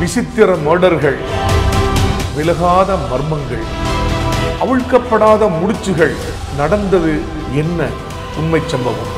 விசித்திர மர்டர்கள் விலகாத மர்மங்கள் அவிழ்க்கப்படாத முடிச்சுகள் நடந்தது என்ன உண்மை சம்பவம்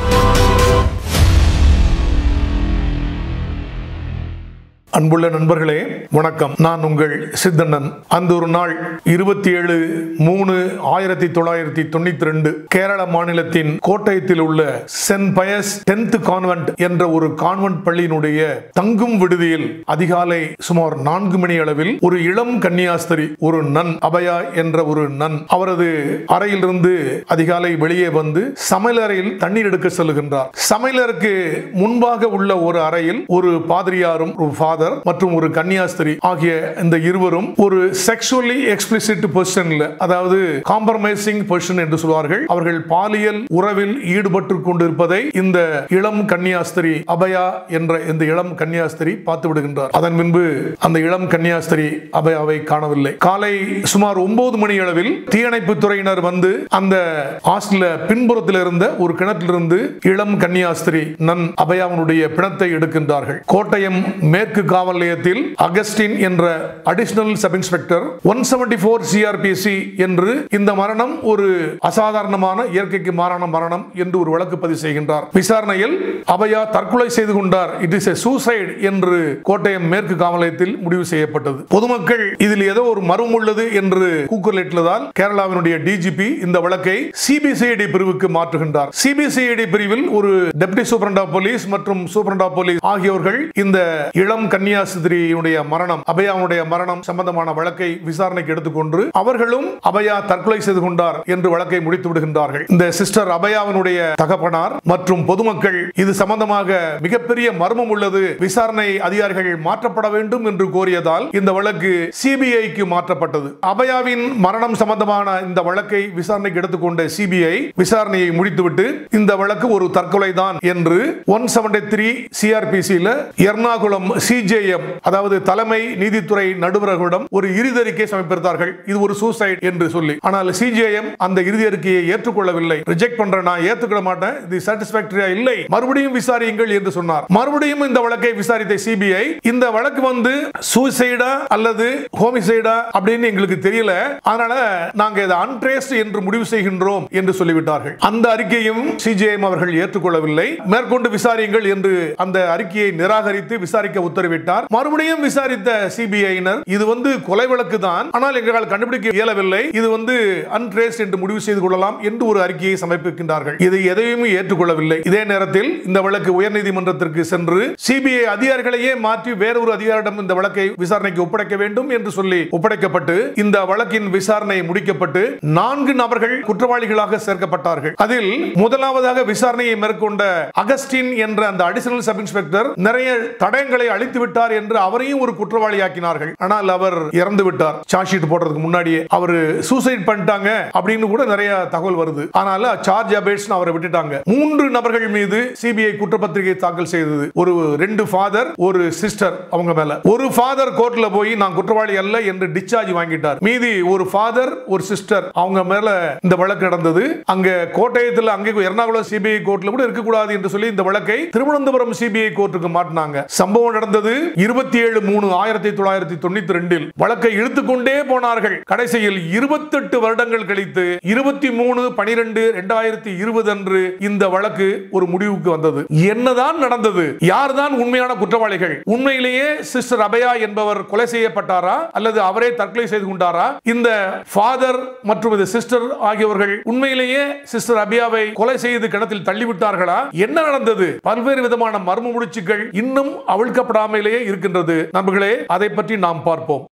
அன்புள்ள நண்பர்களே வணக்கம் நான் உங்கள் சித்தண்ணன் அந்த ஒரு நாள் இருபத்தி ஏழு மூணு ஆயிரத்தி தொள்ளாயிரத்தி தொண்ணூத்தி ரெண்டு கேரள மாநிலத்தின் கோட்டயத்தில் உள்ள சென்ட் பயஸ் டென்த் கான்வென்ட் என்ற ஒரு கான்வென்ட் பள்ளியினுடைய தங்கும் விடுதியில் அதிகாலை சுமார் நான்கு மணி அளவில் ஒரு இளம் கன்னியாஸ்திரி ஒரு நன் அபயா என்ற ஒரு நன் அவரது அறையிலிருந்து அதிகாலை வெளியே வந்து சமையலறையில் தண்ணீர் எடுக்க செல்லுகின்றார் சமையலருக்கு முன்பாக உள்ள ஒரு அறையில் ஒரு பாதிரியாரும் ஒரு ஃபாதர் மற்றும் ஒரு கன்னியாஸ்திரி ஆகிய இந்த இருவரும் ஒரு செக்ஷுவலி எக்ஸ்பிளிசிட் பொசிஷன்ல அதாவது காம்ப்ரமைசிங் பொசிஷன் என்று சொல்வார்கள் அவர்கள் பாலியல் உறவில் ஈடுபட்டு கொண்டிருப்பதை இந்த இளம் கன்னியாஸ்திரி அபயா என்ற இந்த இளம் கன்னியாஸ்திரி பார்த்து விடுகின்றார் அதன் பின்பு அந்த இளம் கன்னியாஸ்திரி அபயாவை காணவில்லை காலை சுமார் ஒன்பது மணி அளவில் தீயணைப்பு துறையினர் வந்து அந்த ஹாஸ்டல்ல பின்புறத்தில் இருந்த ஒரு கிணற்றிலிருந்து இளம் கன்னியாஸ்திரி நன் அபயாவனுடைய பிணத்தை எடுக்கின்றார்கள் கோட்டயம் மேற்கு காவல் நிலையத்தில் அகஸ்டின் என்ற additional sub inspector one seventy four CrPC என்று இந்த மரணம் ஒரு அசாதாரணமான இயற்கைக்கு மாறான மரணம் என்று ஒரு வழக்கு பதிவு செய்கின்றார் விசாரணையில் அபயா தற்கொலை செய்து கொண்டார் இட் இஸ் சூசைட் என்று கோட்டயம் மேற்கு காவல் நிலையத்தில் முடிவு செய்யப்பட்டது பொதுமக்கள் இதில் ஏதோ ஒரு மர்மம் உள்ளது என்று கூக்குரலிட்டதால் கேரளாவினுடைய டிஜிபி இந்த வழக்கை சிபிசிஐடி பிரிவுக்கு மாற்றுகின்றார் சிபிசிஐடி பிரிவில் ஒரு டெப்டி சூப்பரண்ட் ஆஃப் போலீஸ் மற்றும் சூப்பரண்ட் ஆஃப் போலீஸ் ஆகியோர்கள் இந்த இளம் கன்னியாஸ்திரியுடைய மரணம் அபயாவுடைய மரணம் சம்பந்தமான வழக்கை விசாரணைக்கு எடுத்துக்கொண்டு அவர்களும் அபயா தற்கொலை செய்து கொண்டார் என்று வழக்கை முடித்து விடுகின்றார்கள் இந்த சிஸ்டர் அபயாவினுடைய தகப்பனார் மற்றும் பொதுமக்கள் இது சம்பந்தமாக மிகப்பெரிய மர்மம் உள்ளது விசாரணை அதிகாரிகள் மாற்றப்பட வேண்டும் என்று கோரியதால் இந்த வழக்கு சிபிஐக்கு மாற்றப்பட்டது அபயாவின் மரணம் சம்பந்தமான இந்த வழக்கை விசாரணைக்கு எடுத்துக்கொண்ட சிபிஐ விசாரணையை முடித்துவிட்டு இந்த வழக்கு ஒரு தற்கொலை தான் என்று ஒன் செவன்டி த்ரீ சிஆர்பிசியில எர்ணாகுளம் சிஜேஎம் அதாவது தலைமை நீதித்துறை நடுவர்களிடம் ஒரு இறுதி அறிக்கை சமர்ப்பித்தார்கள் இது ஒரு சூசைட் என்று சொல்லி ஆனால் சிஜேஎம் அந்த இறுதி அறிக்கையை ஏற்றுக்கொள்ளவில்லை ரிஜெக்ட் பண்றேன் நான் ஏற்றுக்கொள்ள மாட்டேன் இது சாட்டிஸ்பாக்டரியா இல்லை மறுபடியும் விசாரியுங்கள் என்று சொன்னார் மறுபடியும் இந்த வழக்கை விசாரித்த சிபிஐ இந்த வழக்கு வந்து சூசைடா அல்லது ஹோமிசைடா அப்படின்னு எங்களுக்கு தெரியல அதனால நாங்க இதை அன்ட்ரேஸ்ட் என்று முடிவு செய்கின்றோம் என்று சொல்லிவிட்டார்கள் அந்த அறிக்கையும் சிஜேஎம் அவர்கள் ஏற்றுக்கொள்ளவில்லை மேற்கொண்டு விசாரியுங்கள் என்று அந்த அறிக்கையை நிராகரித்து விசாரிக்க உத்தரவிட்டார் மறுபடியும் விசாரித்த சிபிஐனர் இது வந்து கொலை வழக்கு தான் ஆனால் எங்களால் கண்டுபிடிக்க இயலவில்லை இது வந்து அன்ட்ரேஸ் என்று முடிவு செய்து கொள்ளலாம் என்று ஒரு அறிக்கையை சமர்ப்பிக்கின்றார்கள் இதை எதையுமே ஏற்றுக்கொள்ளவில்லை இதே நேரத்தில் இந்த வழக்கு உயர்நீதிமன்றத்திற்கு சென்று சிபிஐ அதிகாரிகளையே மாற்றி வேறொரு அதிகாரிடம் இந்த வழக்கை விசாரணைக்கு ஒப்படைக்க வேண்டும் என்று சொல்லி ஒப்படைக்கப்பட்டு இந்த வழக்கின் விசாரணை முடிக்கப்பட்டு நான்கு நபர்கள் குற்றவாளிகளாக சேர்க்கப்பட்டார்கள் அதில் முதலாவதாக விசாரணையை மேற்கொண்ட அகஸ்டின் என்ற அந்த அடிஷனல் சப் இன்ஸ்பெக்டர் நிறைய தடயங்களை அழித்து விட்டார் என்று அவரையும் ஒரு குற்றவாளியாக்கினார்கள் ஆனால் அவர் இறந்து விட்டார் சார்ஜ் ஷீட் போடுறதுக்கு முன்னாடியே அவர் சூசைட் பண்ணிட்டாங்க அப்படின்னு கூட நிறைய தகவல் வருது ஆனால் சார்ஜ் அபேட்ஸ் அவரை விட்டுட்டாங்க மூன்று நபர்கள் மீது சிபிஐ குற்றப்பத்திரிகை தாக்கல் செய்தது ஒரு ரெண்டு ஃபாதர் ஒரு சிஸ்டர் அவங்க மேல ஒரு ஃபாதர் கோர்ட்ல போய் நான் குற்றவாளி அல்ல என்று டிஸ்சார்ஜ் வாங்கிட்டார் மீதி ஒரு ஃபாதர் ஒரு சிஸ்டர் அவங்க மேல இந்த வழக்கு நடந்தது அங்க கோட்டயத்தில் அங்கே எர்ணாகுளம் சிபிஐ கோர்ட்ல கூட இருக்கக்கூடாது என்று சொல்லி இந்த வழக்கை திருவனந்தபுரம் சிபிஐ கோர்ட்டுக்கு மாட்டினாங்க சம்பவம் நடந்தது இருபத்தி ஏழு மூணு ஆயிரத்தி தொள்ளாயிரத்தி தொண்ணூத்தி ரெண்டில் வழக்கை இழுத்துக்கொண்டே போனார்கள் கடைசியில் இருபத்தெட்டு வருடங்கள் கழித்து இருபத்தி மூணு பனிரெண்டு இரண்டாயிரத்தி இருபது அன்று இந்த வழக்கு ஒரு முடிவுக்கு வந்தது என்னதான் நடந்தது யார்தான் உண்மையான குற்றவாளிகள் உண்மையிலேயே சிஸ்டர் அபயா என்பவர் கொலை செய்யப்பட்டாரா அல்லது அவரே தற்கொலை செய்து கொண்டாரா இந்த ஃபாதர் மற்றும் இந்த சிஸ்டர் ஆகியவர்கள் உண்மையிலேயே சிஸ்டர் அபியாவை கொலை செய்து கிணத்தில் தள்ளிவிட்டார்களா என்ன நடந்தது பல்வேறு விதமான மர்ம முடிச்சுகள் இன்னும் அவிழ்க்கப்படாமலேயே இருக்கின்றது நண்பர்களே அதை பற்றி நாம் பார்ப்போம்